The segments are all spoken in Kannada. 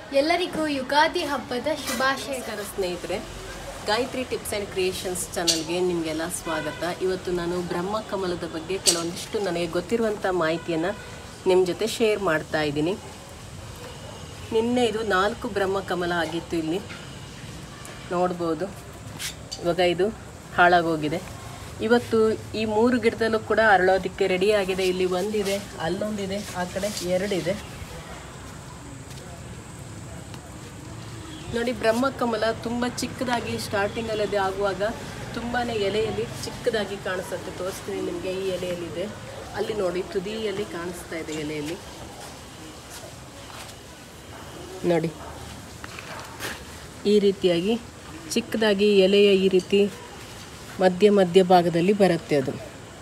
ಎಲ್ಲರಿಗೂ ಯುಗಾದಿ ಹಬ್ಬದ ಶುಭಾಶಯಗಳು ನಮಸ್ಕಾರ ಸ್ನೇಹಿತರೆ ಗಾಯತ್ರಿ ಟಿಪ್ಸ್ ಆ್ಯಂಡ್ ಕ್ರಿಯೇಷನ್ಸ್ ಚಾನಲ್ಗೆ ನಿಮಗೆಲ್ಲ ಸ್ವಾಗತ ಇವತ್ತು ನಾನು ಬ್ರಹ್ಮ ಕಮಲದ ಬಗ್ಗೆ ಕೆಲವೊಂದಿಷ್ಟು ನನಗೆ ಗೊತ್ತಿರುವಂಥ ಮಾಹಿತಿಯನ್ನು ನಿಮ್ಮ ಜೊತೆ ಶೇರ್ ಮಾಡ್ತಾ ಇದ್ದೀನಿ ನಿನ್ನೆ ಇದು ನಾಲ್ಕು ಬ್ರಹ್ಮ ಕಮಲ ಆಗಿತ್ತು ಇಲ್ಲಿ ನೋಡ್ಬೋದು ಇವಾಗ ಇದು ಹಾಳಾಗೋಗಿದೆ ಇವತ್ತು ಈ ಮೂರು ಗಿಡದಲ್ಲೂ ಕೂಡ ಅರಳೋದಕ್ಕೆ ರೆಡಿ ಆಗಿದೆ ಇಲ್ಲಿ ಒಂದಿದೆ ಅಲ್ಲೊಂದಿದೆ ಆ ಕಡೆ ಎರಡಿದೆ ನೋಡಿ ಬ್ರಹ್ಮಕಮಲ ತುಂಬ ಚಿಕ್ಕದಾಗಿ ಸ್ಟಾರ್ಟಿಂಗಲ್ಲಿ ಅದು ಆಗುವಾಗ ತುಂಬಾ ಎಲೆಯಲ್ಲಿ ಚಿಕ್ಕದಾಗಿ ಕಾಣಿಸುತ್ತೆ ತೋರಿಸ್ತೀನಿ ನಿಮಗೆ ಈ ಎಲೆಯಲ್ಲಿದೆ ಅಲ್ಲಿ ನೋಡಿ ತುದಿಯಲ್ಲಿ ಕಾಣಿಸ್ತಾ ಇದೆ ಎಲೆಯಲ್ಲಿ ನೋಡಿ ಈ ರೀತಿಯಾಗಿ ಚಿಕ್ಕದಾಗಿ ಎಲೆಯ ಈ ರೀತಿ ಮಧ್ಯ ಮಧ್ಯ ಭಾಗದಲ್ಲಿ ಬರುತ್ತೆ ಅದು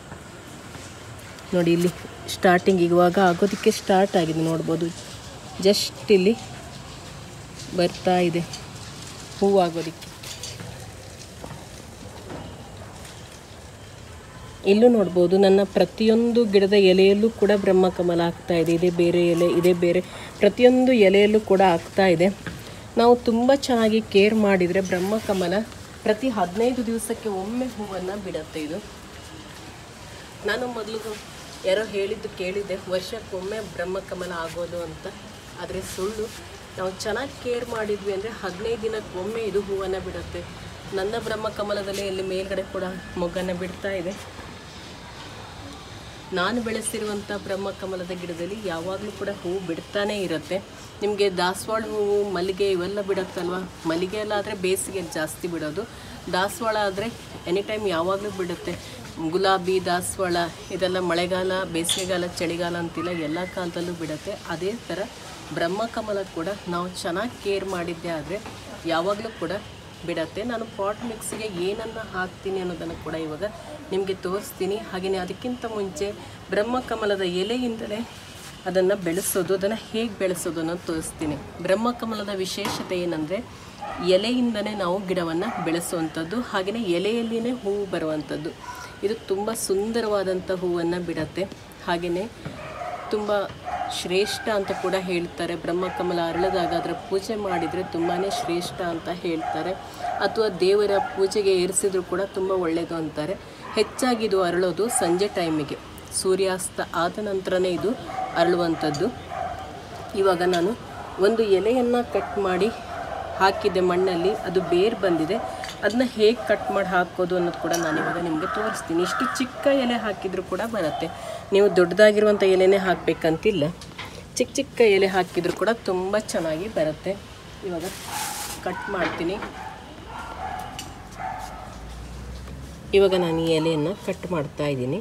ನೋಡಿ ಇಲ್ಲಿ ಸ್ಟಾರ್ಟಿಂಗ್ ಇವಾಗ ಆಗೋದಕ್ಕೆ ಸ್ಟಾರ್ಟ್ ಆಗಿದೆ ನೋಡ್ಬೋದು ಜಸ್ಟ್ ಇಲ್ಲಿ ಬರ್ತಾ ಇದೆ ಹೂವಾಗೋದಕ್ಕೆ ಇಲ್ಲೂ ನೋಡ್ಬೋದು ನನ್ನ ಪ್ರತಿಯೊಂದು ಗಿಡದ ಎಲೆಯಲ್ಲೂ ಕೂಡ ಬ್ರಹ್ಮಕಮಲ ಆಗ್ತಾ ಇದೆ ಇದೇ ಬೇರೆ ಎಲೆ ಇದೇ ಬೇರೆ ಪ್ರತಿಯೊಂದು ಎಲೆಯಲ್ಲೂ ಕೂಡ ಆಗ್ತಾ ಇದೆ ನಾವು ತುಂಬ ಚೆನ್ನಾಗಿ ಕೇರ್ ಮಾಡಿದರೆ ಬ್ರಹ್ಮಕಮಲ ಪ್ರತಿ ಹದಿನೈದು ದಿವಸಕ್ಕೆ ಒಮ್ಮೆ ಹೂವನ್ನು ಬಿಡುತ್ತೆ ಇದು ನಾನು ಮೊದಲು ಯಾರೋ ಹೇಳಿದ್ದು ಕೇಳಿದ್ದೆ ವರ್ಷಕ್ಕೊಮ್ಮೆ ಬ್ರಹ್ಮಕಮಲ ಆಗೋದು ಅಂತ ಆದರೆ ಸುಳ್ಳು ನಾವು ಚೆನ್ನಾಗಿ ಕೇರ್ ಮಾಡಿದ್ವಿ ಅಂದರೆ ಹದಿನೈದು ದಿನಕ್ಕೊಮ್ಮೆ ಇದು ಹೂವನ್ನು ಬಿಡುತ್ತೆ ನನ್ನ ಬ್ರಹ್ಮಕಮಲದಲ್ಲಿ ಇಲ್ಲಿ ಮೇಲ್ಗಡೆ ಕೂಡ ಮೊಗ್ಗನ್ನು ಬಿಡ್ತಾ ಇದೆ ನಾನು ಬೆಳೆಸಿರುವಂಥ ಬ್ರಹ್ಮಕಮಲದ ಗಿಡದಲ್ಲಿ ಯಾವಾಗಲೂ ಕೂಡ ಹೂವು ಬಿಡ್ತಾನೇ ಇರುತ್ತೆ ನಿಮಗೆ ದಾಸವಾಳ ಹೂವು ಮಲ್ಲಿಗೆ ಇವೆಲ್ಲ ಬಿಡುತ್ತಲ್ವ ಮಲ್ಲಿಗೆ ಎಲ್ಲ ಆದರೆ ಬೇಸಿಗೆಯಲ್ಲಿ ಜಾಸ್ತಿ ಬಿಡೋದು ದಾಸವಾಳ ಆದರೆ ಎನಿ ಟೈಮ್ ಯಾವಾಗಲೂ ಬಿಡುತ್ತೆ ಗುಲಾಬಿ ದಾಸವಾಳ ಇದೆಲ್ಲ ಮಳೆಗಾಲ ಬೇಸಿಗೆಗಾಲ ಚಳಿಗಾಲ ಅಂತಿಲ್ಲ ಎಲ್ಲ ಕಾಲದಲ್ಲೂ ಬಿಡುತ್ತೆ ಅದೇ ಥರ ಬ್ರಹ್ಮಕಮಲ ಕೂಡ ನಾವು ಚೆನ್ನಾಗಿ ಕೇರ್ ಮಾಡಿದ್ದೆ ಆದರೆ ಯಾವಾಗಲೂ ಕೂಡ ಬಿಡತ್ತೆ ನಾನು ಪಾಟ್ ಮಿಕ್ಸಿಗೆ ಏನನ್ನು ಹಾಕ್ತೀನಿ ಅನ್ನೋದನ್ನು ಕೂಡ ಇವಾಗ ನಿಮಗೆ ತೋರಿಸ್ತೀನಿ ಹಾಗೆಯೇ ಅದಕ್ಕಿಂತ ಮುಂಚೆ ಬ್ರಹ್ಮಕಮಲದ ಎಲೆಯಿಂದಲೇ ಅದನ್ನು ಬೆಳೆಸೋದು ಅದನ್ನು ಹೇಗೆ ಬೆಳೆಸೋದು ಅನ್ನೋದು ತೋರಿಸ್ತೀನಿ ಬ್ರಹ್ಮಕಮಲದ ವಿಶೇಷತೆ ಏನಂದರೆ ಎಲೆಯಿಂದನೇ ನಾವು ಗಿಡವನ್ನು ಬೆಳೆಸುವಂಥದ್ದು ಹಾಗೆಯೇ ಎಲೆಯಲ್ಲಿನೇ ಹೂವು ಬರುವಂಥದ್ದು ಇದು ತುಂಬ ಸುಂದರವಾದಂಥ ಹೂವನ್ನು ಬಿಡತ್ತೆ ಹಾಗೆಯೇ ತುಂಬ ಶ್ರೇಷ್ಠ ಅಂತ ಕೂಡ ಹೇಳ್ತಾರೆ ಬ್ರಹ್ಮಕಮಲ ಅರಳದಾಗ ಅದರ ಪೂಜೆ ಮಾಡಿದರೆ ತುಂಬಾ ಶ್ರೇಷ್ಠ ಅಂತ ಹೇಳ್ತಾರೆ ಅಥವಾ ದೇವರ ಪೂಜೆಗೆ ಏರಿಸಿದ್ರು ಕೂಡ ತುಂಬ ಒಳ್ಳೆಯದು ಅಂತಾರೆ ಹೆಚ್ಚಾಗಿ ಇದು ಅರಳೋದು ಸಂಜೆ ಟೈಮಿಗೆ ಸೂರ್ಯಾಸ್ತ ಆದ ನಂತರನೇ ಇದು ಅರಳುವಂಥದ್ದು ಇವಾಗ ನಾನು ಒಂದು ಎಲೆಯನ್ನು ಕಟ್ ಮಾಡಿ ಹಾಕಿದ್ದೆ ಮಣ್ಣಲ್ಲಿ ಅದು ಬೇರು ಬಂದಿದೆ ಅದನ್ನ ಹೇಗೆ ಕಟ್ ಮಾಡಿ ಹಾಕೋದು ಅನ್ನೋದು ಕೂಡ ನಾನು ಇವಾಗ ನಿಮಗೆ ತೋರಿಸ್ತೀನಿ ಇಷ್ಟು ಚಿಕ್ಕ ಎಲೆ ಹಾಕಿದರೂ ಕೂಡ ಬರುತ್ತೆ ನೀವು ದೊಡ್ಡದಾಗಿರುವಂಥ ಎಲೆನೇ ಹಾಕಬೇಕಂತಿಲ್ಲ ಚಿಕ್ಕ ಚಿಕ್ಕ ಎಲೆ ಹಾಕಿದರೂ ಕೂಡ ತುಂಬ ಚೆನ್ನಾಗಿ ಬರುತ್ತೆ ಇವಾಗ ಕಟ್ ಮಾಡ್ತೀನಿ ಇವಾಗ ನಾನು ಈ ಎಲೆಯನ್ನು ಕಟ್ ಮಾಡ್ತಾ ಇದ್ದೀನಿ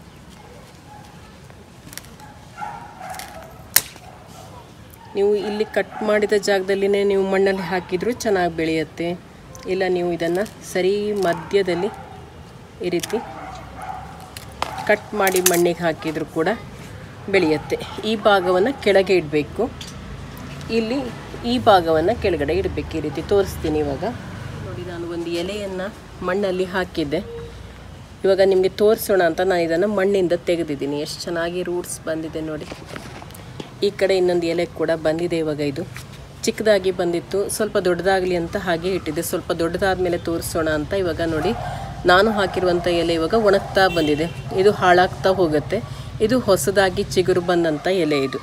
ನೀವು ಇಲ್ಲಿ ಕಟ್ ಮಾಡಿದ ಜಾಗದಲ್ಲಿನೇ ನೀವು ಮಣ್ಣಲ್ಲಿ ಹಾಕಿದರೂ ಚೆನ್ನಾಗಿ ಬೆಳೆಯುತ್ತೆ ಇಲ್ಲ ನೀವು ಇದನ್ನು ಸರಿ ಮಧ್ಯದಲ್ಲಿ ಈ ರೀತಿ ಕಟ್ ಮಾಡಿ ಮಣ್ಣಿಗೆ ಹಾಕಿದರೂ ಕೂಡ ಬೆಳೆಯುತ್ತೆ ಈ ಭಾಗವನ್ನು ಕೆಳಗೆ ಇಡಬೇಕು ಇಲ್ಲಿ ಈ ಭಾಗವನ್ನು ಕೆಳಗಡೆ ಇಡಬೇಕು ಈ ರೀತಿ ತೋರಿಸ್ತೀನಿ ಇವಾಗ ನೋಡಿ ನಾನು ಒಂದು ಎಲೆಯನ್ನು ಮಣ್ಣಲ್ಲಿ ಹಾಕಿದ್ದೆ ಇವಾಗ ನಿಮಗೆ ತೋರಿಸೋಣ ಅಂತ ನಾನು ಇದನ್ನು ಮಣ್ಣಿಂದ ತೆಗೆದಿದ್ದೀನಿ ಎಷ್ಟು ಚೆನ್ನಾಗಿ ರೂಟ್ಸ್ ಬಂದಿದೆ ನೋಡಿ ಈ ಕಡೆ ಇನ್ನೊಂದು ಎಲೆ ಕೂಡ ಬಂದಿದೆ ಇವಾಗ ಇದು ಚಿಕ್ಕದಾಗಿ ಬಂದಿತ್ತು ಸ್ವಲ್ಪ ದೊಡ್ಡದಾಗಲಿ ಅಂತ ಹಾಗೆ ಇಟ್ಟಿದ್ದೆ ಸ್ವಲ್ಪ ದೊಡ್ಡದಾದ ಮೇಲೆ ತೋರಿಸೋಣ ಅಂತ ಇವಾಗ ನೋಡಿ ನಾನು ಹಾಕಿರುವಂಥ ಎಲೆ ಇವಾಗ ಒಣಗ್ತಾ ಬಂದಿದೆ ಇದು ಹಾಳಾಗ್ತಾ ಹೋಗುತ್ತೆ ಇದು ಹೊಸದಾಗಿ ಚಿಗುರು ಬಂದಂಥ ಎಲೆ ಇದು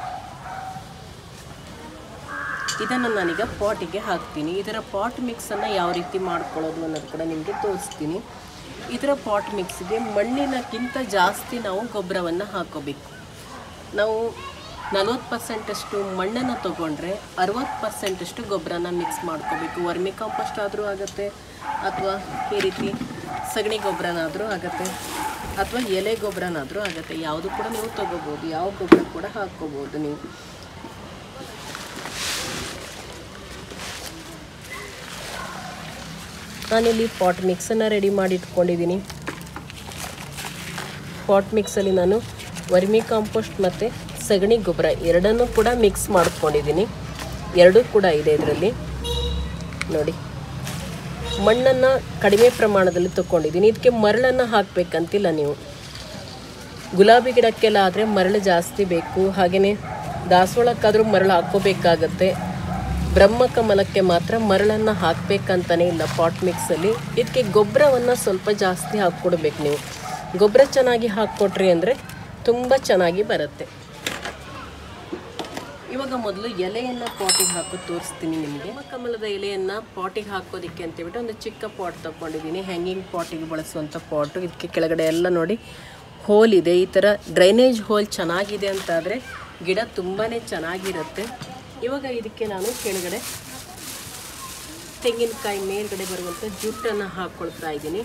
ಇದನ್ನು ನಾನೀಗ ಪಾಟಿಗೆ ಹಾಕ್ತೀನಿ ಇದರ ಪಾಟ್ ಮಿಕ್ಸನ್ನು ಯಾವ ರೀತಿ ಮಾಡ್ಕೊಳ್ಳೋದು ಅನ್ನೋದು ಕೂಡ ನಿಮಗೆ ತೋರಿಸ್ತೀನಿ ಇದರ ಪಾಟ್ ಮಿಕ್ಸ್ಗೆ ಮಣ್ಣಿನಕ್ಕಿಂತ ಜಾಸ್ತಿ ನಾವು ಗೊಬ್ಬರವನ್ನು ಹಾಕೋಬೇಕು ನಾವು ನಲ್ವತ್ತು ಪರ್ಸೆಂಟಷ್ಟು ಮಣ್ಣನ್ನು ತೊಗೊಂಡ್ರೆ ಅರವತ್ತು ಪರ್ಸೆಂಟಷ್ಟು ಗೊಬ್ಬರನ ಮಿಕ್ಸ್ ಮಾಡ್ಕೋಬೇಕು ವರ್ಮಿ ಕಾಂಪೋಸ್ಟ್ ಆದರೂ ಆಗುತ್ತೆ ಅಥವಾ ಈ ರೀತಿ ಸಗಣಿ ಗೊಬ್ಬರನಾದರೂ ಆಗುತ್ತೆ ಅಥವಾ ಎಲೆ ಗೊಬ್ಬರನಾದರೂ ಆಗುತ್ತೆ ಯಾವುದು ಕೂಡ ನೀವು ತೊಗೋಬೋದು ಯಾವ ಗೊಬ್ಬರ ಕೂಡ ಹಾಕ್ಕೋಬೋದು ನೀವು ನಾನಿಲ್ಲಿ ಪಾಟ್ ಮಿಕ್ಸನ್ನು ರೆಡಿ ಮಾಡಿ ಇಟ್ಕೊಂಡಿದ್ದೀನಿ ಪಾಟ್ ಮಿಕ್ಸಲ್ಲಿ ನಾನು ವರ್ಮಿ ಕಾಂಪೋಸ್ಟ್ ಮತ್ತು ಸಗಣಿ ಗೊಬ್ಬರ ಎರಡನ್ನೂ ಕೂಡ ಮಿಕ್ಸ್ ಮಾಡ್ಕೊಂಡಿದ್ದೀನಿ ಎರಡೂ ಕೂಡ ಇದೆ ಇದರಲ್ಲಿ ನೋಡಿ ಮಣ್ಣನ್ನು ಕಡಿಮೆ ಪ್ರಮಾಣದಲ್ಲಿ ತೊಗೊಂಡಿದ್ದೀನಿ ಇದಕ್ಕೆ ಮರಳನ್ನು ಹಾಕಬೇಕಂತಿಲ್ಲ ನೀವು ಗುಲಾಬಿ ಗಿಡಕ್ಕೆಲ್ಲ ಆದರೆ ಮರಳು ಜಾಸ್ತಿ ಬೇಕು ಹಾಗೆಯೇ ದಾಸವಾಳಕ್ಕಾದರೂ ಮರಳು ಹಾಕ್ಕೋಬೇಕಾಗತ್ತೆ ಬ್ರಹ್ಮಕಮಲಕ್ಕೆ ಮಾತ್ರ ಮರಳನ್ನು ಹಾಕಬೇಕಂತಲೇ ಇಲ್ಲ ಪಾಟ್ ಮಿಕ್ಸಲ್ಲಿ ಇದಕ್ಕೆ ಗೊಬ್ಬರವನ್ನು ಸ್ವಲ್ಪ ಜಾಸ್ತಿ ಹಾಕ್ಕೊಡ್ಬೇಕು ನೀವು ಗೊಬ್ಬರ ಚೆನ್ನಾಗಿ ಹಾಕ್ಕೊಟ್ರಿ ಅಂದರೆ ತುಂಬ ಚೆನ್ನಾಗಿ ಬರುತ್ತೆ ಇವಾಗ ಮೊದಲು ಎಲೆಯನ್ನು ಪಾಟಿಗೆ ಹಾಕಿ ತೋರಿಸ್ತೀನಿ ನಿಮಗೆ ಕಮಲದ ಎಲೆಯನ್ನು ಪಾಟಿಗೆ ಹಾಕೋದಕ್ಕೆ ಅಂತೇಳ್ಬಿಟ್ಟು ಒಂದು ಚಿಕ್ಕ ಪಾಟ್ ತಗೊಂಡಿದ್ದೀನಿ ಹ್ಯಾಂಗಿಂಗ್ ಪಾಟಿಗೆ ಬಳಸುವಂಥ ಪಾಟು ಇದಕ್ಕೆ ಕೆಳಗಡೆ ಎಲ್ಲ ನೋಡಿ ಹೋಲ್ ಇದೆ ಈ ಥರ ಡ್ರೈನೇಜ್ ಹೋಲ್ ಚೆನ್ನಾಗಿದೆ ಅಂತಾದರೆ ಗಿಡ ತುಂಬಾ ಚೆನ್ನಾಗಿರುತ್ತೆ ಇವಾಗ ಇದಕ್ಕೆ ನಾನು ಕೆಳಗಡೆ ತೆಂಗಿನಕಾಯಿ ಮೇಲ್ಗಡೆ ಬರುವಂಥ ಜುಟ್ಟನ್ನು ಹಾಕ್ಕೊಳ್ತಾ ಇದ್ದೀನಿ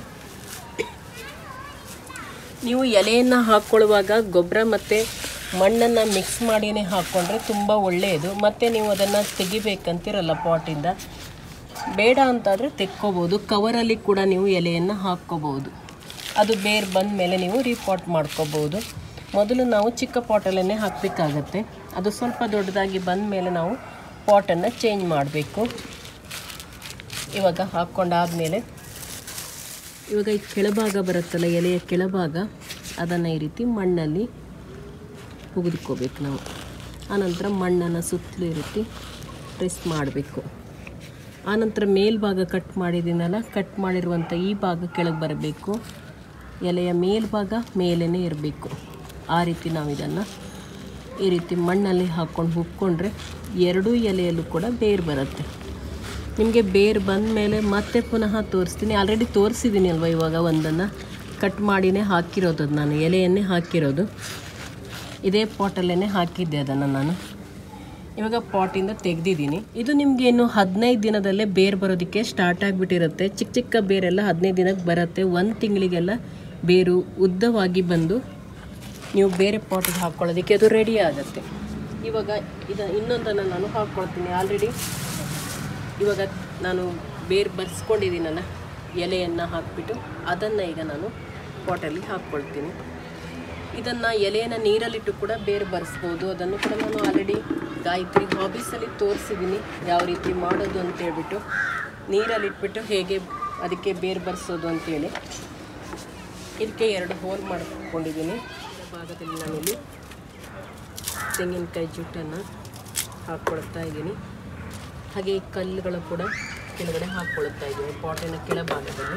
ನೀವು ಎಲೆಯನ್ನು ಹಾಕ್ಕೊಳ್ಳುವಾಗ ಗೊಬ್ಬರ ಮತ್ತು ಮಣ್ಣನ್ನು ಮಿಕ್ಸ್ ಮಾಡಿಯೇ ಹಾಕ್ಕೊಂಡ್ರೆ ತುಂಬ ಒಳ್ಳೆಯದು ಮತ್ತು ನೀವು ಅದನ್ನು ತೆಗಿಬೇಕಂತಿರಲ್ಲ ಪಾಟಿಂದ ಬೇಡ ಅಂತಾದರೆ ತೆಕ್ಕೋಬೋದು ಕವರಲ್ಲಿ ಕೂಡ ನೀವು ಎಲೆಯನ್ನು ಹಾಕ್ಕೋಬೋದು ಅದು ಬೇರೆ ಬಂದ ಮೇಲೆ ನೀವು ರೀಪಾಟ್ ಮಾಡ್ಕೋಬೋದು ಮೊದಲು ನಾವು ಚಿಕ್ಕ ಪಾಟಲ್ಲೇ ಹಾಕಬೇಕಾಗತ್ತೆ ಅದು ಸ್ವಲ್ಪ ದೊಡ್ಡದಾಗಿ ಬಂದ ಮೇಲೆ ನಾವು ಪಾಟನ್ನು ಚೇಂಜ್ ಮಾಡಬೇಕು ಇವಾಗ ಹಾಕ್ಕೊಂಡಾದಮೇಲೆ ಇವಾಗ ಈ ಕೆಳಭಾಗ ಬರುತ್ತಲ್ಲ ಎಲೆಯ ಕೆಳಭಾಗ ಅದನ್ನು ಈ ರೀತಿ ಮಣ್ಣಲ್ಲಿ ಹುಗಿದ್ಕೋಬೇಕು ನಾವು ಆನಂತರ ಮಣ್ಣನ್ನು ಸುತ್ತಲೂ ಈ ರೀತಿ ಪ್ರೆಸ್ ಮಾಡಬೇಕು ಆನಂತರ ಮೇಲ್ಭಾಗ ಕಟ್ ಮಾಡಿದ್ದೀನಲ್ಲ ಕಟ್ ಮಾಡಿರುವಂಥ ಈ ಭಾಗ ಕೆಳಗೆ ಬರಬೇಕು ಎಲೆಯ ಮೇಲ್ಭಾಗ ಮೇಲೇ ಇರಬೇಕು ಆ ರೀತಿ ನಾವು ಇದನ್ನು ಈ ರೀತಿ ಮಣ್ಣಲ್ಲಿ ಹಾಕ್ಕೊಂಡು ಹುಕ್ಕೊಂಡ್ರೆ ಎರಡೂ ಎಲೆಯಲ್ಲೂ ಕೂಡ ಬೇರು ಬರುತ್ತೆ ನಿಮಗೆ ಬೇರು ಬಂದ ಮೇಲೆ ಮತ್ತೆ ಪುನಃ ತೋರಿಸ್ತೀನಿ ಆಲ್ರೆಡಿ ತೋರಿಸಿದ್ದೀನಿ ಅಲ್ವಾ ಇವಾಗ ಒಂದನ್ನು ಕಟ್ ಮಾಡಿನೇ ಹಾಕಿರೋದು ಅದು ನಾನು ಎಲೆಯನ್ನೇ ಹಾಕಿರೋದು ಇದೇ ಪಾಟಲ್ಲೇ ಹಾಕಿದ್ದೆ ಅದನ್ನು ನಾನು ಇವಾಗ ಪಾಟಿಂದ ತೆಗೆದಿದ್ದೀನಿ ಇದು ನಿಮಗೆ ಇನ್ನು ಹದಿನೈದು ದಿನದಲ್ಲೇ ಬೇರು ಬರೋದಕ್ಕೆ ಸ್ಟಾರ್ಟ್ ಆಗಿಬಿಟ್ಟಿರುತ್ತೆ ಚಿಕ್ಕ ಚಿಕ್ಕ ಬೇರೆಲ್ಲ ಹದಿನೈದು ದಿನಕ್ಕೆ ಬರುತ್ತೆ ಒಂದು ತಿಂಗಳಿಗೆಲ್ಲ ಬೇರು ಉದ್ದವಾಗಿ ಬಂದು ನೀವು ಬೇರೆ ಪಾಟಿಗೆ ಹಾಕ್ಕೊಳ್ಳೋದಕ್ಕೆ ಅದು ರೆಡಿ ಆಗುತ್ತೆ ಇವಾಗ ಇದು ಇನ್ನೊಂದನ್ನು ನಾನು ಹಾಕ್ಕೊಳ್ತೀನಿ ಆಲ್ರೆಡಿ ಇವಾಗ ನಾನು ಬೇರು ಬರ್ಸ್ಕೊಂಡಿದ್ದೀನಲ್ಲ ಎಲೆಯನ್ನು ಹಾಕಿಬಿಟ್ಟು ಅದನ್ನು ಈಗ ನಾನು ಪಾಟಲ್ಲಿ ಹಾಕ್ಕೊಳ್ತೀನಿ ಇದನ್ನು ಎಲೆಯನ್ನು ನೀರಲ್ಲಿಟ್ಟು ಕೂಡ ಬೇರು ಬರೆಸ್ಬೋದು ಅದನ್ನು ಕೂಡ ನಾನು ಆಲ್ರೆಡಿ ಗಾಯತ್ರಿ ಹಾಬೀಸಲ್ಲಿ ತೋರಿಸಿದ್ದೀನಿ ಯಾವ ರೀತಿ ಮಾಡೋದು ಅಂತ ಹೇಳ್ಬಿಟ್ಟು ನೀರಲ್ಲಿಟ್ಬಿಟ್ಟು ಹೇಗೆ ಅದಕ್ಕೆ ಬೇರು ಬರೆಸೋದು ಅಂತೇಳಿ ಇದಕ್ಕೆ ಎರಡು ಹೋಲ್ ಮಾಡ್ಕೊಂಡಿದ್ದೀನಿ ಭಾಗದಲ್ಲಿ ನಾನಿಲ್ಲಿ ತೆಂಗಿನಕಾಯಿ ಜುಟ್ಟನ್ನು ಹಾಕ್ಕೊಳ್ತಾ ಇದ್ದೀನಿ ಹಾಗೆ ಈ ಕಲ್ಲುಗಳು ಕೂಡ ಕೆಳಗಡೆ ಹಾಕ್ಕೊಳ್ತಾ ಇದ್ದೀನಿ ಪಾಟಿನ ಕೆಳಭಾಗದಲ್ಲಿ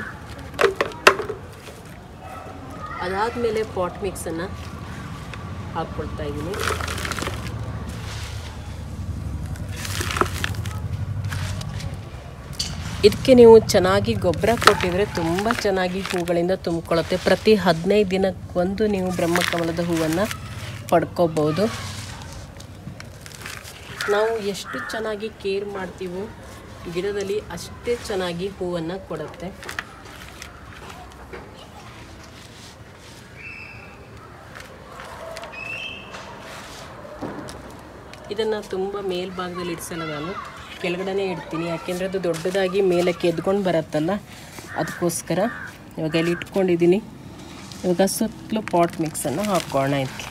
ಅದಾದಮೇಲೆ ಪಾಟ್ ಮಿಕ್ಸನ್ನು ಹಾಕ್ಕೊಳ್ತಾ ಇದ್ದೀನಿ ಇದಕ್ಕೆ ನೀವು ಚೆನ್ನಾಗಿ ಗೊಬ್ಬರ ಕೊಟ್ಟಿದ್ರೆ ತುಂಬ ಚೆನ್ನಾಗಿ ಹೂಗಳಿಂದ ತುಂಬಿಕೊಳ್ಳುತ್ತೆ ಪ್ರತಿ ಹದಿನೈದು ದಿನಕ್ಕೊಂದು ನೀವು ಬ್ರಹ್ಮಕಮಲದ ಹೂವನ್ನು ಪಡ್ಕೋಬೋದು ನಾವು ಎಷ್ಟು ಚೆನ್ನಾಗಿ ಕೇರ್ ಮಾಡ್ತೀವೋ ಗಿಡದಲ್ಲಿ ಅಷ್ಟೇ ಚೆನ್ನಾಗಿ ಹೂವನ್ನು ಕೊಡುತ್ತೆ ಇದನ್ನು ತುಂಬ ಮೇಲ್ಭಾಗದಲ್ಲಿ ಇಡ್ಸಲ್ಲ ನಾನು ಕೆಳಗಡೆನೇ ಇಡ್ತೀನಿ ಯಾಕೆಂದರೆ ಅದು ದೊಡ್ಡದಾಗಿ ಮೇಲಕ್ಕೆ ಎದ್ಕೊಂಡು ಬರುತ್ತಲ್ಲ ಅದಕ್ಕೋಸ್ಕರ ಇವಾಗ ಇಲ್ಲಿ ಇಟ್ಕೊಂಡಿದ್ದೀನಿ ಇವಾಗ ಸುತ್ತಲೂ ಪಾಟ್ ಮಿಕ್ಸನ್ನು ಹಾಕೋಣ ಇದಕ್ಕೆ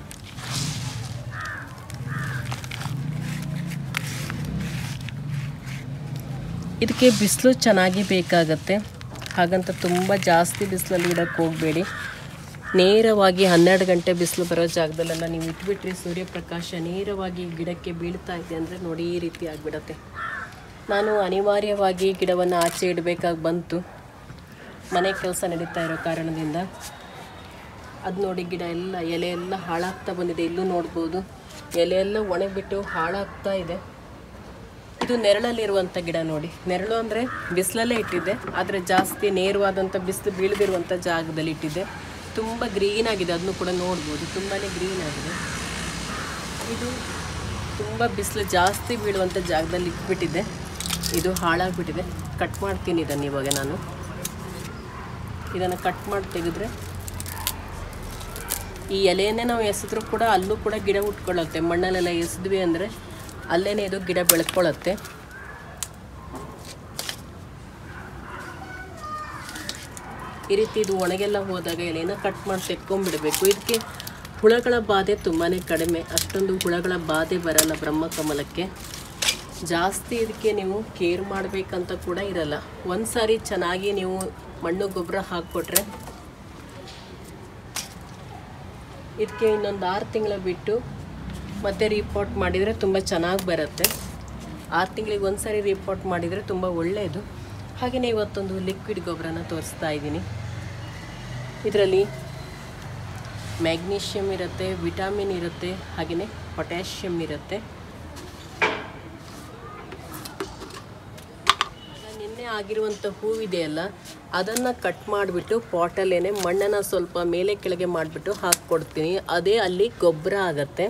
ಇದಕ್ಕೆ ಬಿಸಿಲು ಚೆನ್ನಾಗಿ ಬೇಕಾಗತ್ತೆ ಹಾಗಂತ ತುಂಬ ಜಾಸ್ತಿ ಬಿಸಿಲಲ್ಲಿ ಇಡಕ್ಕೆ ಹೋಗಬೇಡಿ ನೇರವಾಗಿ ಹನ್ನೆರಡು ಗಂಟೆ ಬಿಸಿಲು ಬರೋ ಜಾಗದಲ್ಲೆಲ್ಲ ನೀವು ಇಟ್ಬಿಟ್ರಿ ಸೂರ್ಯಪ್ರಕಾಶ ನೇರವಾಗಿ ಗಿಡಕ್ಕೆ ಬೀಳ್ತಾ ಇದೆ ಅಂದರೆ ನೋಡಿ ಈ ರೀತಿ ಆಗಿಬಿಡತ್ತೆ ನಾನು ಅನಿವಾರ್ಯವಾಗಿ ಗಿಡವನ್ನು ಆಚೆ ಇಡಬೇಕಾಗಿ ಬಂತು ಮನೆ ಕೆಲಸ ನಡೀತಾ ಇರೋ ಕಾರಣದಿಂದ ಅದು ನೋಡಿ ಗಿಡ ಎಲ್ಲ ಎಲೆ ಎಲ್ಲ ಹಾಳಾಗ್ತಾ ಬಂದಿದೆ ಇಲ್ಲೂ ನೋಡ್ಬೋದು ಎಲೆ ಎಲ್ಲ ಒಣಗಿಬಿಟ್ಟು ಹಾಳಾಗ್ತಾ ಇದೆ ಇದು ನೆರಳಲ್ಲಿರುವಂಥ ಗಿಡ ನೋಡಿ ನೆರಳು ಅಂದರೆ ಬಿಸಿಲಲ್ಲೇ ಇಟ್ಟಿದ್ದೆ ಆದರೆ ಜಾಸ್ತಿ ನೇರವಾದಂಥ ಬಿಸಿಲು ಬೀಳದಿರುವಂಥ ಜಾಗದಲ್ಲಿ ಇಟ್ಟಿದ್ದೆ ತುಂಬ ಗ್ರೀನ್ ಆಗಿದೆ ಅದನ್ನು ಕೂಡ ನೋಡ್ಬೋದು ತುಂಬಾ ಗ್ರೀನ್ ಆಗಿದೆ ಇದು ತುಂಬ ಬಿಸಿಲು ಜಾಸ್ತಿ ಬೀಳುವಂಥ ಜಾಗದಲ್ಲಿ ಇಟ್ಬಿಟ್ಟಿದ್ದೆ ಇದು ಹಾಳಾಗ್ಬಿಟ್ಟಿದೆ ಕಟ್ ಮಾಡ್ತೀನಿ ಇದನ್ನು ಇವಾಗ ನಾನು ಇದನ್ನು ಕಟ್ ಮಾಡಿ ತೆಗೆದ್ರೆ ಈ ಎಲೆಯನ್ನೇ ನಾವು ಎಸೆದ್ರೂ ಕೂಡ ಅಲ್ಲೂ ಕೂಡ ಗಿಡ ಉಟ್ಕೊಳ್ಳುತ್ತೆ ಮಣ್ಣಲ್ಲೆಲ್ಲ ಎಸೆದ್ವಿ ಅಂದರೆ ಅಲ್ಲೇ ಇದು ಗಿಡ ಬೆಳ್ಕೊಳ್ಳುತ್ತೆ ಈ ರೀತಿ ಇದು ಒಣಗೆಲ್ಲ ಹೋದಾಗ ಎಲೆನ ಕಟ್ ಮಾಡಿ ತೆಕ್ಕೊಂಡ್ಬಿಡಬೇಕು ಇದಕ್ಕೆ ಹುಳಗಳ ಬಾಧೆ ತುಂಬಾ ಕಡಿಮೆ ಅಷ್ಟೊಂದು ಹುಳಗಳ ಬಾಧೆ ಬರಲ್ಲ ಬ್ರಹ್ಮಕಮಲಕ್ಕೆ ಜಾಸ್ತಿ ಇದಕ್ಕೆ ನೀವು ಕೇರ್ ಮಾಡಬೇಕಂತ ಕೂಡ ಇರಲ್ಲ ಒಂದು ಸಾರಿ ಚೆನ್ನಾಗಿ ನೀವು ಮಣ್ಣು ಗೊಬ್ಬರ ಹಾಕ್ಕೊಟ್ರೆ ಇದಕ್ಕೆ ಇನ್ನೊಂದು ಆರು ತಿಂಗಳು ಬಿಟ್ಟು ಮತ್ತೆ ರೀಪೋರ್ಟ್ ಮಾಡಿದರೆ ತುಂಬ ಚೆನ್ನಾಗಿ ಬರುತ್ತೆ ಆರು ತಿಂಗಳಿಗೆ ಒಂದು ಸಾರಿ ರಿಪೋರ್ಟ್ ಮಾಡಿದರೆ ತುಂಬ ಒಳ್ಳೆಯದು ಹಾಗೆಯೇ ಇವತ್ತೊಂದು ಲಿಕ್ವಿಡ್ ಗೊಬ್ಬರನ ತೋರಿಸ್ತಾ ಇದ್ದೀನಿ ಇದರಲ್ಲಿ ಮ್ಯಾಗ್ನೀಷಿಯಮ್ ಇರುತ್ತೆ ವಿಟಾಮಿನ್ ಇರುತ್ತೆ ಹಾಗೆಯೇ ಪೊಟ್ಯಾಷಿಯಮ್ ಇರುತ್ತೆ ನಿನ್ನೆ ಆಗಿರುವಂಥ ಹೂವಿದೆಯಲ್ಲ ಅದನ್ನು ಕಟ್ ಮಾಡಿಬಿಟ್ಟು ಪಾಟಲ್ಲೇನೆ ಮಣ್ಣನ್ನು ಸ್ವಲ್ಪ ಮೇಲೆ ಕೆಳಗೆ ಮಾಡಿಬಿಟ್ಟು ಹಾಕ್ಕೊಡ್ತೀನಿ ಅದೇ ಅಲ್ಲಿ ಗೊಬ್ಬರ ಆಗತ್ತೆ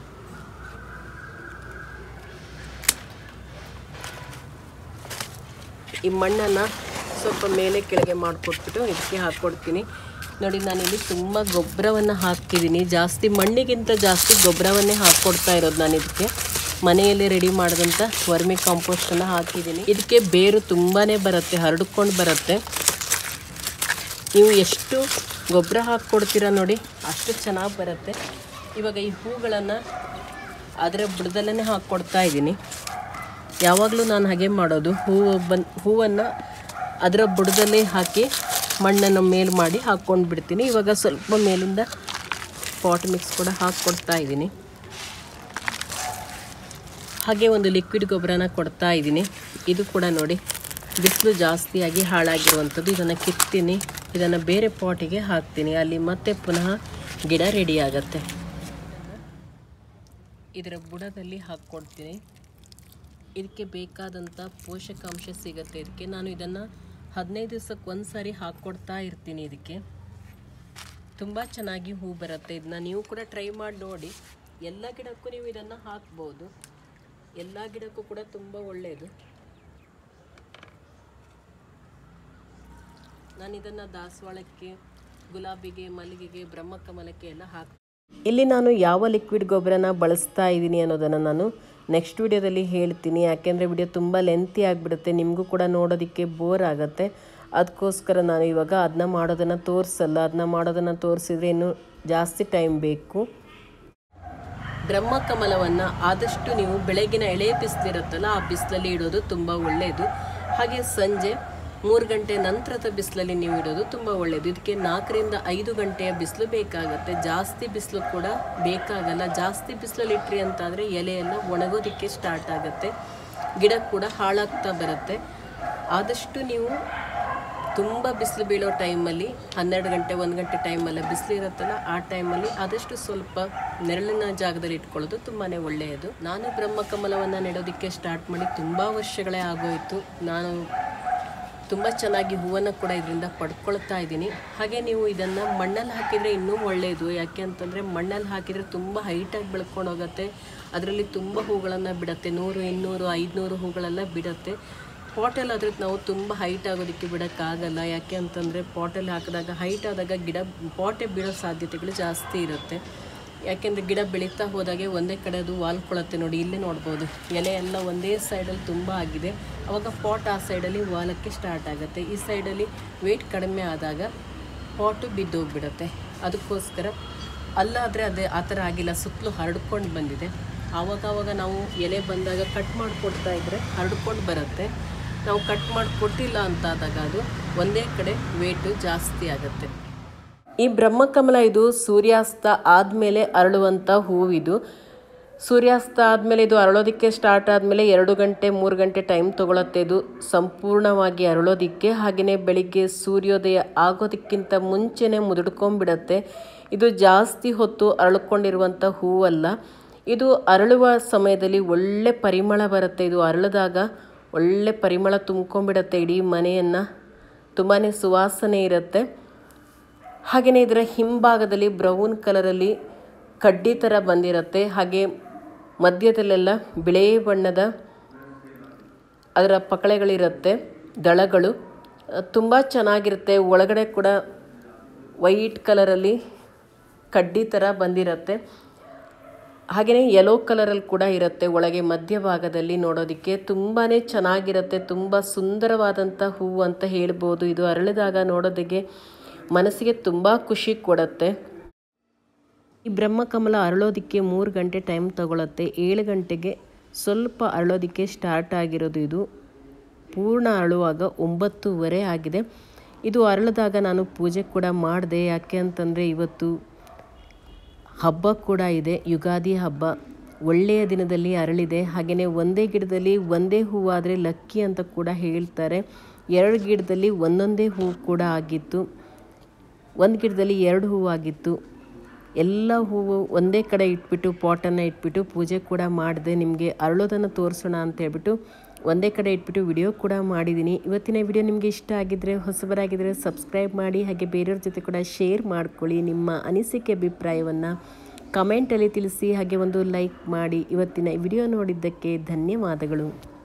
ಈ ಮಣ್ಣನ್ನು ಸ್ವಲ್ಪ ಮೇಲೆ ಕೆಳಗೆ ಮಾಡಿಕೊಟ್ಬಿಟ್ಟು ಇದಕ್ಕೆ ಹಾಕ್ಕೊಡ್ತೀನಿ ನೋಡಿ ನಾನಿಲ್ಲಿ ತುಂಬ ಗೊಬ್ಬರವನ್ನು ಹಾಕ್ತಿದ್ದೀನಿ ಜಾಸ್ತಿ ಮಣ್ಣಿಗಿಂತ ಜಾಸ್ತಿ ಗೊಬ್ಬರವನ್ನೇ ಹಾಕ್ಕೊಡ್ತಾ ಇರೋದು ನಾನು ಇದಕ್ಕೆ ಮನೆಯಲ್ಲೇ ರೆಡಿ ಮಾಡಿದಂಥ ವರ್ಮಿ ಕಾಂಪೋಸ್ಟನ್ನು ಹಾಕಿದ್ದೀನಿ ಇದಕ್ಕೆ ಬೇರು ತುಂಬಾ ಬರುತ್ತೆ ಹರಡ್ಕೊಂಡು ಬರುತ್ತೆ ನೀವು ಎಷ್ಟು ಗೊಬ್ಬರ ಹಾಕ್ಕೊಡ್ತೀರಾ ನೋಡಿ ಅಷ್ಟು ಚೆನ್ನಾಗಿ ಬರುತ್ತೆ ಇವಾಗ ಈ ಹೂಗಳನ್ನು ಅದರ ಬುಡದಲ್ಲೇ ಹಾಕ್ಕೊಡ್ತಾ ಇದ್ದೀನಿ ಯಾವಾಗಲೂ ನಾನು ಹಾಗೆ ಮಾಡೋದು ಹೂವು ಬನ್ ಹೂವನ್ನು ಅದರ ಬುಡದಲ್ಲೇ ಹಾಕಿ ಮಣ್ಣನ್ನು ಮೇಲ್ ಮಾಡಿ ಹಾಕ್ಕೊಂಡು ಬಿಡ್ತೀನಿ ಇವಾಗ ಸ್ವಲ್ಪ ಮೇಲಿಂದ ಪಾಟ್ ಮಿಕ್ಸ್ ಕೂಡ ಹಾಕ್ಕೊಡ್ತಾ ಇದ್ದೀನಿ ಹಾಗೆ ಒಂದು ಲಿಕ್ವಿಡ್ ಗೊಬ್ಬರನ ಕೊಡ್ತಾ ಇದ್ದೀನಿ ಇದು ಕೂಡ ನೋಡಿ ಬಿಸಿಲು ಜಾಸ್ತಿಯಾಗಿ ಹಾಳಾಗಿರುವಂಥದ್ದು ಇದನ್ನು ಕಿತ್ತೀನಿ ಇದನ್ನು ಬೇರೆ ಪಾಟಿಗೆ ಹಾಕ್ತೀನಿ ಅಲ್ಲಿ ಮತ್ತೆ ಪುನಃ ಗಿಡ ರೆಡಿ ಆಗತ್ತೆ ಇದರ ಬುಡದಲ್ಲಿ ಹಾಕ್ಕೊಡ್ತೀನಿ ಇದಕ್ಕೆ ಬೇಕಾದಂಥ ಪೋಷಕಾಂಶ ಸಿಗುತ್ತೆ ಇದಕ್ಕೆ ನಾನು ಇದನ್ನು ಹದಿನೈದು ದಿವ್ಸಕ್ಕೆ ಒಂದು ಸಾರಿ ಹಾಕ್ಕೊಡ್ತಾ ಇರ್ತೀನಿ ಇದಕ್ಕೆ ತುಂಬ ಚೆನ್ನಾಗಿ ಹೂ ಬರುತ್ತೆ ಇದನ್ನ ನೀವು ಕೂಡ ಟ್ರೈ ಮಾಡಿ ನೋಡಿ ಎಲ್ಲ ಗಿಡಕ್ಕೂ ನೀವು ಇದನ್ನು ಹಾಕ್ಬೋದು ಎಲ್ಲ ಗಿಡಕ್ಕೂ ಕೂಡ ತುಂಬ ಒಳ್ಳೆಯದು ನಾನು ಇದನ್ನು ದಾಸವಾಳಕ್ಕೆ ಗುಲಾಬಿಗೆ ಮಲ್ಲಿಗೆಗೆ ಬ್ರಹ್ಮಕಮಲಕ್ಕೆ ಎಲ್ಲ ಹಾಕ್ ಇಲ್ಲಿ ನಾನು ಯಾವ ಲಿಕ್ವಿಡ್ ಗೊಬ್ಬರನ ಬಳಸ್ತಾ ಇದ್ದೀನಿ ಅನ್ನೋದನ್ನು ನಾನು ನೆಕ್ಸ್ಟ್ ವಿಡಿಯೋದಲ್ಲಿ ಹೇಳ್ತೀನಿ ಯಾಕೆಂದರೆ ವಿಡಿಯೋ ತುಂಬ ಲೆಂತಿ ಆಗಿಬಿಡುತ್ತೆ ನಿಮಗೂ ಕೂಡ ನೋಡೋದಕ್ಕೆ ಬೋರ್ ಆಗುತ್ತೆ ಅದಕ್ಕೋಸ್ಕರ ನಾನು ಇವಾಗ ಅದನ್ನ ಮಾಡೋದನ್ನು ತೋರಿಸಲ್ಲ ಅದನ್ನ ಮಾಡೋದನ್ನು ತೋರಿಸಿದ್ರೆ ಇನ್ನೂ ಜಾಸ್ತಿ ಟೈಮ್ ಬೇಕು ಬ್ರಹ್ಮಕಮಲವನ್ನು ಆದಷ್ಟು ನೀವು ಬೆಳಗಿನ ಎಳೆ ಬಿಸಿಲಿರುತ್ತಲ್ಲ ಆ ಬಿಸಿಲಲ್ಲಿ ಇಡೋದು ತುಂಬ ಒಳ್ಳೆಯದು ಹಾಗೆ ಸಂಜೆ ಮೂರು ಗಂಟೆ ನಂತರದ ಬಿಸಿಲಲ್ಲಿ ನೀವು ಇಡೋದು ತುಂಬ ಒಳ್ಳೆಯದು ಇದಕ್ಕೆ ನಾಲ್ಕರಿಂದ ಐದು ಗಂಟೆಯ ಬಿಸಿಲು ಬೇಕಾಗುತ್ತೆ ಜಾಸ್ತಿ ಬಿಸಿಲು ಕೂಡ ಬೇಕಾಗಲ್ಲ ಜಾಸ್ತಿ ಬಿಸಿಲಲ್ಲಿ ಇಟ್ರಿ ಅಂತಾದರೆ ಎಲೆ ಎಲ್ಲ ಒಣಗೋದಕ್ಕೆ ಸ್ಟಾರ್ಟ್ ಆಗುತ್ತೆ ಗಿಡ ಕೂಡ ಹಾಳಾಗ್ತಾ ಬರುತ್ತೆ ಆದಷ್ಟು ನೀವು ತುಂಬ ಬಿಸಿಲು ಬೀಳೋ ಟೈಮಲ್ಲಿ ಹನ್ನೆರಡು ಗಂಟೆ ಒಂದು ಗಂಟೆ ಟೈಮಲ್ಲಿ ಬಿಸಿಲು ಇರುತ್ತಲ್ಲ ಆ ಟೈಮಲ್ಲಿ ಆದಷ್ಟು ಸ್ವಲ್ಪ ನೆರಳಿನ ಜಾಗದಲ್ಲಿ ಇಟ್ಕೊಳ್ಳೋದು ತುಂಬಾ ಒಳ್ಳೆಯದು ನಾನು ಬ್ರಹ್ಮಕಮಲವನ್ನು ನೆಡೋದಕ್ಕೆ ಸ್ಟಾರ್ಟ್ ಮಾಡಿ ತುಂಬ ವರ್ಷಗಳೇ ಆಗೋಯಿತು ನಾನು ತುಂಬ ಚೆನ್ನಾಗಿ ಹೂವನ್ನು ಕೂಡ ಇದರಿಂದ ಪಡ್ಕೊಳ್ತಾ ಇದ್ದೀನಿ ಹಾಗೆ ನೀವು ಇದನ್ನು ಮಣ್ಣಲ್ಲಿ ಹಾಕಿದರೆ ಇನ್ನೂ ಒಳ್ಳೆಯದು ಯಾಕೆ ಅಂತಂದರೆ ಮಣ್ಣಲ್ಲಿ ಹಾಕಿದರೆ ತುಂಬ ಹೈಟಾಗಿ ಬೆಳ್ಕೊಂಡು ಹೋಗುತ್ತೆ ಅದರಲ್ಲಿ ತುಂಬ ಹೂಗಳನ್ನು ಬಿಡುತ್ತೆ ನೂರು ಇನ್ನೂರು ಐದುನೂರು ಹೂಗಳೆಲ್ಲ ಬಿಡುತ್ತೆ ಪಾಟಲ್ಲಿ ಆದ್ರೆ ನಾವು ತುಂಬ ಹೈಟ್ ಆಗೋದಕ್ಕೆ ಬಿಡೋಕ್ಕಾಗಲ್ಲ ಯಾಕೆ ಅಂತಂದರೆ ಪಾಟಲ್ಲಿ ಹಾಕಿದಾಗ ಹೈಟ್ ಆದಾಗ ಗಿಡ ಪಾಟೆ ಬೀಳೋ ಸಾಧ್ಯತೆಗಳು ಜಾಸ್ತಿ ಇರುತ್ತೆ ಯಾಕೆಂದರೆ ಗಿಡ ಬೆಳೀತಾ ಹೋದಾಗೆ ಒಂದೇ ಕಡೆ ಅದು ವಾಲ್ಕೊಳತ್ತೆ ನೋಡಿ ಇಲ್ಲೇ ನೋಡ್ಬೋದು ಎಲೆ ಎಲ್ಲ ಒಂದೇ ಸೈಡಲ್ಲಿ ತುಂಬ ಆಗಿದೆ ಅವಾಗ ಪಾಟ್ ಆ ಸೈಡಲ್ಲಿ ವಾಲಕ್ಕೆ ಸ್ಟಾರ್ಟ್ ಆಗುತ್ತೆ ಈ ಸೈಡಲ್ಲಿ ವೆಯ್ಟ್ ಕಡಿಮೆ ಆದಾಗ ಪಾಟು ಬಿದ್ದೋಗ್ಬಿಡುತ್ತೆ ಅದಕ್ಕೋಸ್ಕರ ಅಲ್ಲಾದರೆ ಅದೇ ಆ ಥರ ಆಗಿಲ್ಲ ಸುತ್ತಲೂ ಹರಡ್ಕೊಂಡು ಬಂದಿದೆ ಆವಾಗ ಆವಾಗ ನಾವು ಎಲೆ ಬಂದಾಗ ಕಟ್ ಮಾಡಿಕೊಡ್ತಾ ಇದ್ದರೆ ಹರಡ್ಕೊಂಡು ಬರುತ್ತೆ ನಾವು ಕಟ್ ಮಾಡಿ ಕೊಟ್ಟಿಲ್ಲ ಅಂತಾದಾಗ ಅದು ಒಂದೇ ಕಡೆ ವೇಟು ಜಾಸ್ತಿ ಆಗುತ್ತೆ ಈ ಬ್ರಹ್ಮಕಮಲ ಇದು ಸೂರ್ಯಾಸ್ತ ಆದಮೇಲೆ ಅರಳುವಂಥ ಹೂವಿದು ಸೂರ್ಯಾಸ್ತ ಆದಮೇಲೆ ಇದು ಅರಳೋದಕ್ಕೆ ಸ್ಟಾರ್ಟ್ ಆದಮೇಲೆ ಎರಡು ಗಂಟೆ ಮೂರು ಗಂಟೆ ಟೈಮ್ ತೊಗೊಳತ್ತೆ ಇದು ಸಂಪೂರ್ಣವಾಗಿ ಅರಳೋದಕ್ಕೆ ಹಾಗೆಯೇ ಬೆಳಿಗ್ಗೆ ಸೂರ್ಯೋದಯ ಆಗೋದಕ್ಕಿಂತ ಮುಂಚೆನೇ ಮುದುಡ್ಕೊಂಡ್ಬಿಡತ್ತೆ ಇದು ಜಾಸ್ತಿ ಹೊತ್ತು ಅರಳ್ಕೊಂಡಿರುವಂಥ ಹೂವಲ್ಲ ಇದು ಅರಳುವ ಸಮಯದಲ್ಲಿ ಒಳ್ಳೆ ಪರಿಮಳ ಬರುತ್ತೆ ಇದು ಅರಳಿದಾಗ ಒಳ್ಳೆ ಪರಿಮಳ ತುಂಬ್ಕೊಂಡ್ಬಿಡತ್ತೆ ಇಡೀ ಮನೆಯನ್ನು ತುಂಬಾ ಸುವಾಸನೆ ಇರುತ್ತೆ ಹಾಗೆಯೇ ಇದರ ಹಿಂಭಾಗದಲ್ಲಿ ಬ್ರೌನ್ ಕಲರಲ್ಲಿ ಕಡ್ಡಿ ಥರ ಬಂದಿರುತ್ತೆ ಹಾಗೆ ಮಧ್ಯದಲ್ಲೆಲ್ಲ ಬಿಳಿ ಬಣ್ಣದ ಅದರ ಪಕಳೆಗಳಿರುತ್ತೆ ದಳಗಳು ತುಂಬ ಚೆನ್ನಾಗಿರುತ್ತೆ ಒಳಗಡೆ ಕೂಡ ವೈಟ್ ಕಲರಲ್ಲಿ ಕಡ್ಡಿ ಥರ ಬಂದಿರುತ್ತೆ ಹಾಗೆಯೇ ಯೆಲ್ಲೋ ಕಲರಲ್ಲಿ ಕೂಡ ಇರುತ್ತೆ ಒಳಗೆ ಮಧ್ಯಭಾಗದಲ್ಲಿ ನೋಡೋದಕ್ಕೆ ತುಂಬಾ ಚೆನ್ನಾಗಿರುತ್ತೆ ತುಂಬ ಸುಂದರವಾದಂಥ ಹೂವು ಅಂತ ಹೇಳ್ಬೋದು ಇದು ಅರಳಿದಾಗ ನೋಡೋದಕ್ಕೆ ಮನಸ್ಸಿಗೆ ತುಂಬ ಖುಷಿ ಕೊಡುತ್ತೆ ಈ ಬ್ರಹ್ಮಕಮಲ ಅರಳೋದಕ್ಕೆ ಮೂರು ಗಂಟೆ ಟೈಮ್ ತಗೊಳುತ್ತೆ ಏಳು ಗಂಟೆಗೆ ಸ್ವಲ್ಪ ಅರಳೋದಕ್ಕೆ ಸ್ಟಾರ್ಟ್ ಆಗಿರೋದು ಇದು ಪೂರ್ಣ ಅರಳುವಾಗ ಒಂಬತ್ತೂವರೆ ಆಗಿದೆ ಇದು ಅರಳಿದಾಗ ನಾನು ಪೂಜೆ ಕೂಡ ಮಾಡಿದೆ ಯಾಕೆ ಅಂತಂದರೆ ಇವತ್ತು ಹಬ್ಬ ಕೂಡ ಇದೆ ಯುಗಾದಿ ಹಬ್ಬ ಒಳ್ಳೆಯ ದಿನದಲ್ಲಿ ಅರಳಿದೆ ಹಾಗೆಯೇ ಒಂದೇ ಗಿಡದಲ್ಲಿ ಒಂದೇ ಹೂವಾದರೆ ಲಕ್ಕಿ ಅಂತ ಕೂಡ ಹೇಳ್ತಾರೆ ಎರಡು ಗಿಡದಲ್ಲಿ ಒಂದೊಂದೇ ಹೂವು ಕೂಡ ಆಗಿತ್ತು ಒಂದು ಗಿಡದಲ್ಲಿ ಎರಡು ಹೂವು ಆಗಿತ್ತು ಎಲ್ಲ ಹೂವು ಒಂದೇ ಕಡೆ ಇಟ್ಬಿಟ್ಟು ಪಾಟನ್ನು ಇಟ್ಬಿಟ್ಟು ಪೂಜೆ ಕೂಡ ಮಾಡಿದೆ ನಿಮಗೆ ಅರಳೋದನ್ನು ತೋರಿಸೋಣ ಅಂತ ಹೇಳ್ಬಿಟ್ಟು ಒಂದೇ ಕಡೆ ಇಟ್ಬಿಟ್ಟು ವಿಡಿಯೋ ಕೂಡ ಮಾಡಿದ್ದೀನಿ ಇವತ್ತಿನ ವಿಡಿಯೋ ನಿಮಗೆ ಇಷ್ಟ ಆಗಿದ್ದರೆ ಹೊಸಬರಾಗಿದ್ದರೆ ಸಬ್ಸ್ಕ್ರೈಬ್ ಮಾಡಿ ಹಾಗೆ ಬೇರೆಯವ್ರ ಜೊತೆ ಕೂಡ ಶೇರ್ ಮಾಡ್ಕೊಳ್ಳಿ ನಿಮ್ಮ ಅನಿಸಿಕೆ ಅಭಿಪ್ರಾಯವನ್ನು ಕಮೆಂಟಲ್ಲಿ ತಿಳಿಸಿ ಹಾಗೆ ಒಂದು ಲೈಕ್ ಮಾಡಿ ಇವತ್ತಿನ ವಿಡಿಯೋ ನೋಡಿದ್ದಕ್ಕೆ ಧನ್ಯವಾದಗಳು